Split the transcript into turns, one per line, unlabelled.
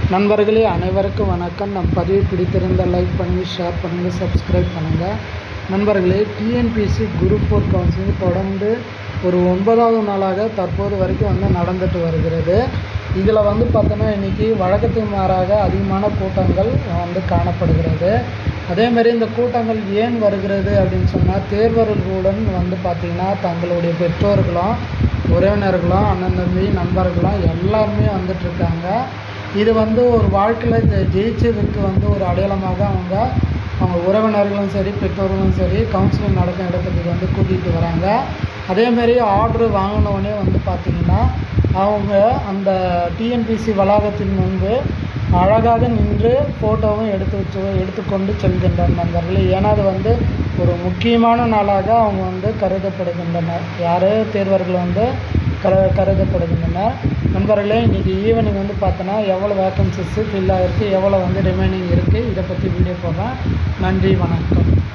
நண்பர்களே அனைவருக்கும் வணக்கம் நம் பதிவு பிடித்திருந்தால் லைக் பண்ணுங்கள் ஷேர் பண்ணுங்கள் சப்ஸ்கிரைப் பண்ணுங்கள் நண்பர்களே டிஎன்பிஎஸ்சி குரூப் ஃபோர் கவுன்சிலிங் தொடர்ந்து ஒரு ஒன்பதாவது நாளாக தற்போது வரைக்கும் வந்து நடந்துட்டு வருகிறது இதில் வந்து பார்த்தோன்னா இன்றைக்கி வழக்கத்துக்கு மாறாக அதிகமான கூட்டங்கள் வந்து காணப்படுகிறது அதேமாரி இந்த கூட்டங்கள் ஏன் வருகிறது அப்படின்னு சொன்னால் தேர்வர்களுடன் வந்து பார்த்திங்கன்னா தங்களுடைய பெற்றோர்களும் உறவினர்களும் அண்ணன் தம்பி நண்பர்களும் எல்லாருமே வந்துட்டுருக்காங்க இது வந்து ஒரு வாழ்க்கையில் ஜெ ஜெயிச்சதுக்கு வந்து ஒரு அடையாளமாக அவங்க அவங்க உறவினர்களும் சரி பெற்றோர்களும் சரி கவுன்சிலிங் நடக்கும் இடத்துக்கு வந்து கூட்டிகிட்டு வராங்க அதேமாரி ஆர்டர் வாங்கினோடனே வந்து பார்த்திங்கன்னா அவங்க அந்த டிஎன்பிசி வளாகத்தின் முன்பு அழகாக நின்று ஃபோட்டோவும் எடுத்து வச்சு எடுத்துக்கொண்டு செல்கின்றனர் நண்பர்களே ஏன்னா அது வந்து ஒரு முக்கியமான நாளாக அவங்க வந்து கருதப்படுகின்றனர் யார் தேர்வர்கள் வந்து கரு கருதப்படுகின்றனர் நண்பர்களே இன்றைக்கி ஈவினிங் வந்து பார்த்தோன்னா எவ்வளோ வேக்கன்சிஸு ஃபில் ஆகிருக்கு எவ்வளோ வந்து ரிமைனிங் இருக்குது இதை பற்றி வீடியோ போடுறேன் நன்றி வணக்கம்